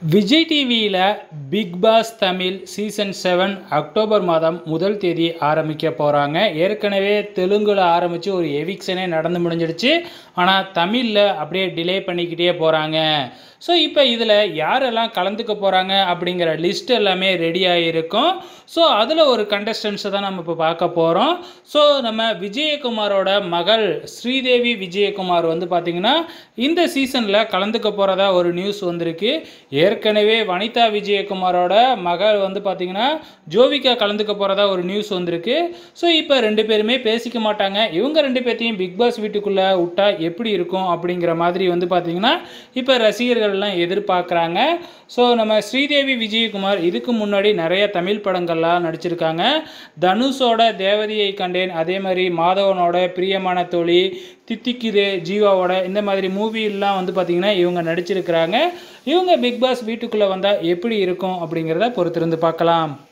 விஜய் டிவியில் Big Boss Tamil season seven October மாதம் முதல் தேதி ஆரம்பிக்க போகிறாங்க ஏற்கனவே தெலுங்கில் ஆரம்பித்து ஒரு எவிக்ஷனே நடந்து முடிஞ்சிடுச்சு ஆனால் தமிழில் அப்படியே டிலே பண்ணிக்கிட்டே போகிறாங்க ஸோ இப்போ இதில் யாரெல்லாம் கலந்துக்க போகிறாங்க அப்படிங்கிற லிஸ்ட் எல்லாமே ரெடி ஆகிருக்கும் ஸோ அதில் ஒரு கண்டஸ்டன்ஸை தான் நம்ம இப்போ பார்க்க போகிறோம் ஸோ நம்ம விஜயகுமாரோட மகள் ஸ்ரீதேவி விஜயகுமார் வந்து பார்த்திங்கன்னா இந்த சீசனில் கலந்துக்க போகிறதா ஒரு நியூஸ் வந்திருக்கு ஏற்கனவே வனிதா விஜயகுமாரோட மகள் வந்து பார்த்திங்கன்னா ஜோவிகா கலந்துக்க போகிறதா ஒரு நியூஸ் வந்திருக்கு ஸோ இப்போ ரெண்டு பேருமே பேசிக்க மாட்டாங்க இவங்க ரெண்டு பேர்த்தையும் பிக் பாஸ் வீட்டுக்குள்ளே விட்டா எப்படி இருக்கும் அப்படிங்கிற மாதிரி வந்து பார்த்திங்கன்னா இப்போ ரசிகர்கள்லாம் எதிர்பார்க்குறாங்க ஸோ நம்ம ஸ்ரீதேவி விஜயகுமார் இதுக்கு முன்னாடி நிறைய தமிழ் படங்கள்லாம் நடிச்சிருக்காங்க தனுஷோட தேவதையை கண்டேன் அதே மாதிரி மாதவனோட பிரியமான தோழி தித்திக்குது ஜீவாவோட இந்த மாதிரி மூவிலாம் வந்து பார்த்திங்கன்னா இவங்க நடிச்சிருக்கிறாங்க இவங்க பிக் பாஸ் வீட்டுக்குள்ளே வந்தால் எப்படி இருக்கும் அப்படிங்கிறத பொறுத்திருந்து பார்க்கலாம்